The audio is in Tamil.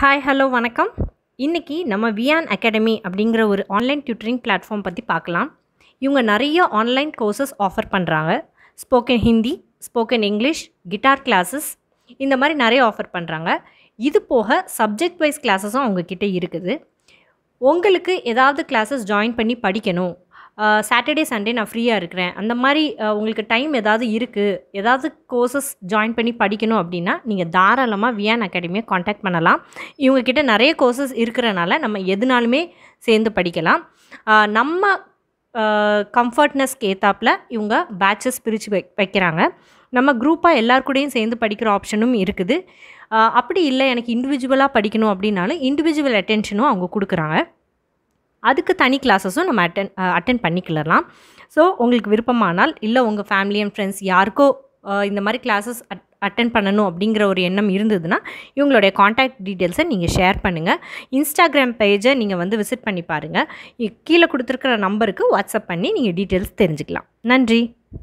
ஹாய் ஹலோ வணக்கம் இன்றைக்கி நம்ம வியான் அகாடமி அப்படிங்கிற ஒரு ஆன்லைன் டியூட்டரிங் பிளாட்ஃபார்ம் பற்றி பார்க்கலாம் இவங்க நிறைய ஆன்லைன் கோர்சஸ் ஆஃபர் பண்ணுறாங்க spoken Hindi spoken English guitar classes இந்த மாதிரி நிறைய ஆஃபர் பண்ணுறாங்க இது போக சப்ஜெக்ட் வைஸ் கிளாஸஸும் அவங்கக்கிட்ட இருக்குது உங்களுக்கு ஏதாவது கிளாஸஸ் ஜாயின் பண்ணி படிக்கணும் சாட்டர்டே சண்டே நான் ஃப்ரீயாக இருக்கிறேன் அந்த மாதிரி அஹ், உங்களுக்கு டைம் ஏதாவது இருக்குது ஏதாவது கோர்சஸ் ஜாயின் பண்ணி படிக்கணும் அப்படின்னா நீங்கள் தாராளமாக வியான் அகாடமியை காண்டாக்ட் பண்ணலாம் இவங்கக்கிட்ட நிறைய கோர்சஸ் இருக்கிறனால நம்ம எதுனாலுமே சேர்ந்து படிக்கலாம் அஹ், நம்ம கம்ஃபர்ட்னஸ்க்கு ஏத்தாப்பில் இவங்க பேட்சஸ் பிரித்து வை வைக்கிறாங்க நம்ம குரூப்பாக எல்லார் கூடயும் சேர்ந்து படிக்கிற ஆப்ஷனும் இருக்குது அஹ், அப்படி இல்லை எனக்கு இண்டிவிஜுவலாக படிக்கணும் அப்படின்னாலும் இண்டிவிஜுவல் அட்டென்ஷனும் அவங்க கொடுக்குறாங்க அதுக்கு தனி கிளாஸஸும் நம்ம அட்டன் அட்டன் பண்ணிக்கலாம் ஸோ உங்களுக்கு விருப்பமானால் இல்லை உங்கள் ஃபேமிலி அண்ட் ஃப்ரெண்ட்ஸ் யாருக்கோ அஹ், இந்த மாதிரி கிளாஸஸ் அட் அட்டன் பண்ணணும் அப்படிங்கிற ஒரு எண்ணம் இருந்ததுன்னா இவங்களுடைய காண்டாக்ட் டீட்டெயில்ஸை நீங்கள் ஷேர் பண்ணுங்கள் இன்ஸ்டாகிராம் பேஜை நீங்கள் வந்து விசிட் பண்ணி பாருங்கள் கீழே கொடுத்துருக்கிற நம்பருக்கு வாட்ஸ்அப் பண்ணி நீங்கள் டீட்டெயில்ஸ் தெரிஞ்சுக்கலாம் நன்றி